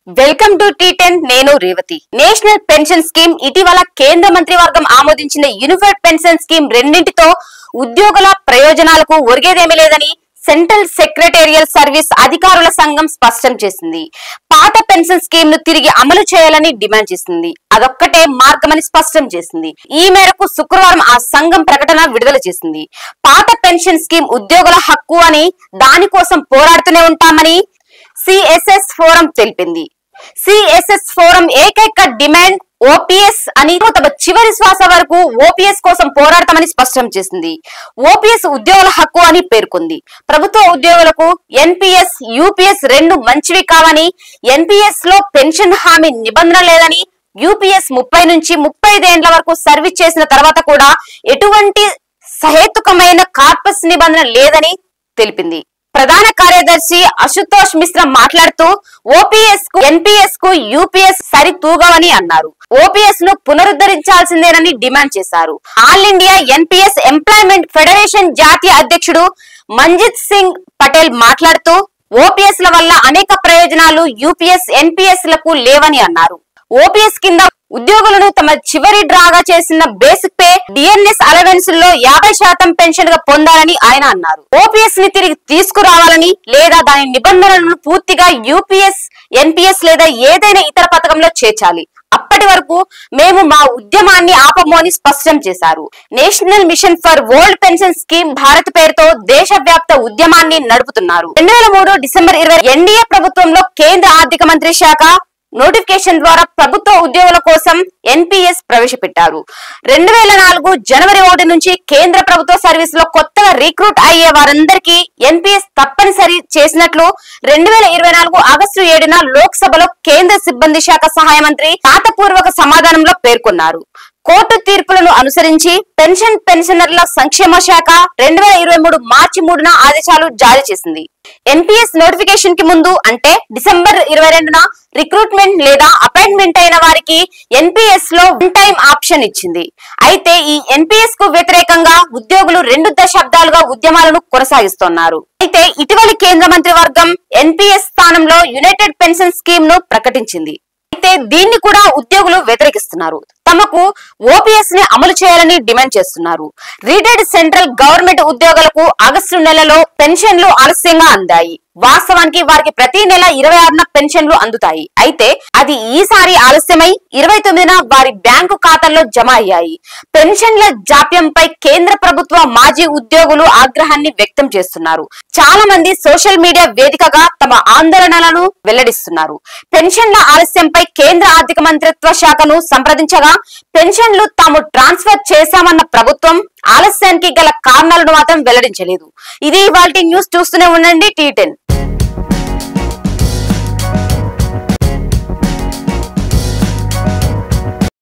welcome to tea ten నేను Revathi national pension scheme ఇటీవల కేంద్ర మంత్రివర్గం ఆమోదించిన యూనిఫైడ్ పెన్షన్ స్కీమ్ రెండింటితో ఉద్యోగుల ప్రయోజనాలకు ఒరిగేదేమీ లేదని సెంట్రల్ సెక్రటేరియల్ సర్వీస్ అధికారుల సంఘం స్పష్టం చేసింది పాత పెన్షన్ స్కీమ్ ను తిరిగి అమలు చేయాలని డిమాండ్ చేసింది అదొక్కటే మార్గమని స్పష్టం చేసింది ఈ మేరకు శుక్రవారం ఆ సంఘం ప్రకటన విడుదల చేసింది పాత పెన్షన్ స్కీమ్ ఉద్యోగుల హక్కు అని దానికోసం పోరాడుతూనే ఉంటామని సిఎస్ఎస్ ఫోరం తెలిపింది సిఎస్ఎస్ ఫోరం ఏకైక డిమాండ్ ఓపీఎస్ అని తమ చివరి శ్వాస వరకు ఓపీఎస్ కోసం పోరాడతామని స్పష్టం చేసింది ఓపీఎస్ ఉద్యోగుల హక్కు అని పేర్కొంది ప్రభుత్వ ఉద్యోగులకు ఎన్పిఎస్ యూపీఎస్ రెండు మంచివి కావని ఎన్పిఎస్ లో పెన్షన్ హామీ నిబంధన లేదని యూపీఎస్ ముప్పై నుంచి ముప్పై ఐదేండ్ల వరకు సర్వీస్ చేసిన తర్వాత కూడా ఎటువంటి సహేతుకమైన కార్పస్ నిబంధన లేదని తెలిపింది ప్రధాన కార్యదర్శి అశుతోష్ మిశ్రా మాట్లాడుతూ ఓపీఎస్ కు ఎన్పిఎస్ కు యూపీఎస్ సరి తూగవని అన్నారు ఓపీఎస్ ను పునరుద్ధరించాల్సిందేనని డిమాండ్ చేశారు all India N P S employment federation జాతీయ అధ్యక్షుడు మంజిత్ సింగ్ పటేల్ మాట్లాడుతూ ఓపీఎస్ ల వల్ల అనేక ప్రయోజనాలు యూపీఎస్ ఎన్పిఎస్ లకు లేవని అన్నారు ఓపీఎస్ కింద ఉద్యోగులను తమ చివరి డ్రాగా చేసిన బేసిక్ పే డిఎన్ఎస్ అలవెన్స్ లో యాభై శాతం పెన్షన్ గా పొందాలని ఆయన అన్నారు ఓపీఎస్ ని తిరిగి తీసుకురావాలని లేదా దాని నిబంధనలను పూర్తిగా యూపీఎస్ ఎన్పిఎస్ లేదా ఏదైనా ఇతర పథకంలో చేర్చాలి అప్పటి వరకు మేము మా ఉద్యమాన్ని ఆపము అని స్పష్టం చేశారు national mission for world pension scheme Bharat పేరుతో దేశవ్యాప్త ఉద్యమాన్ని నడుపుతున్నారు రెండు వేల మూడు డిసెంబర్ ఇరవై ఎన్డీఏ ప్రభుత్వంలో కేంద్ర ఆర్థిక మంత్రి శాఖ నోటిఫికేషన్ ద్వారా ప్రభుత్వ ఉద్యోగుల కోసం ఎన్పిఎస్ ప్రవేశపెట్టారు రెండు వేల నాలుగు జనవరి ఒకటి నుంచి కేంద్ర ప్రభుత్వ సర్వీస్ లో కొత్తగా రిక్రూట్ అయ్యే వారందరికీ ఎన్పిఎస్ తప్పనిసరి చేసినట్లు రెండు వేల ఇరవై నాలుగు ఆగస్టు ఏడున లోక్సభలో కేంద్ర సిబ్బంది శాఖ సహాయ మంత్రి రాతపూర్వక సమాధానంలో పేర్కొన్నారు కోర్టు తీర్పులను అనుసరించి పెన్షన్ పెన్షనర్ల సంక్షేమ శాఖ రెండు వేల ఇరవై మూడు మార్చి మూడున ఆదేశాలు జారీ చేసింది ఎన్పిఎస్ నోటిఫికేషన్ కి ముందు అంటే డిసెంబర్ ఇరవై రెండున రిక్రూట్మెంట్ లేదా అపాయింట్మెంట్ అయిన వారికి ఎన్పిఎస్ లో వన్ టైం ఆప్షన్ ఇచ్చింది అయితే ఈ ఎన్పిఎస్ కు వ్యతిరేకంగా ఉద్యోగులు రెండు దశాబ్దాలుగా ఉద్యమాలను కొనసాగిస్తున్నారు అయితే ఇటీవలి కేంద్ర మంత్రి వర్గం ఎన్పిఎస్ స్థానంలో యునైటెడ్ పెన్షన్ స్కీమ్ ను ప్రకటించింది అయితే దీన్ని కూడా ఉద్యోగులు వ్యతిరేకిస్తున్నారు తమకు ఓపీఎస్ ని అమలు చేయాలని డిమాండ్ చేస్తున్నారు రిటైర్డ్ సెంట్రల్ గవర్నమెంట్ ఉద్యోగులకు ఆగస్టు నెలలో పెన్షన్లు ఆలస్యంగా అందాయి వాస్తవానికి వారికి ప్రతి నెల ఇరవై ఆరున పెన్షన్లు అందుతాయి అయితే అది ఈసారి ఆలస్యమై ఇరవై తొమ్మిదిన వారి బ్యాంకు ఖాతాల్లో జమ అయ్యాయి పెన్షన్ల జాప్యంపై కేంద్ర ప్రభుత్వ మాజీ ఉద్యోగులు ఆగ్రహాన్ని వ్యక్తం చేస్తున్నారు చాలా మంది సోషల్ మీడియా వేదికగా తమ ఆందోళనలను వెల్లడిస్తున్నారు పెన్షన్ల ఆలస్యంపై కేంద్ర ఆర్థిక మంత్రిత్వ శాఖను సంప్రదించగా పెన్షన్లు తాము ట్రాన్స్ఫర్ చేశామన్న ప్రభుత్వం ఆలస్యానికి గల కారణాలను మాత్రం వెల్లడించలేదు ఇది ఇవాళ న్యూస్ చూస్తూనే ఉండండి టీ టెన్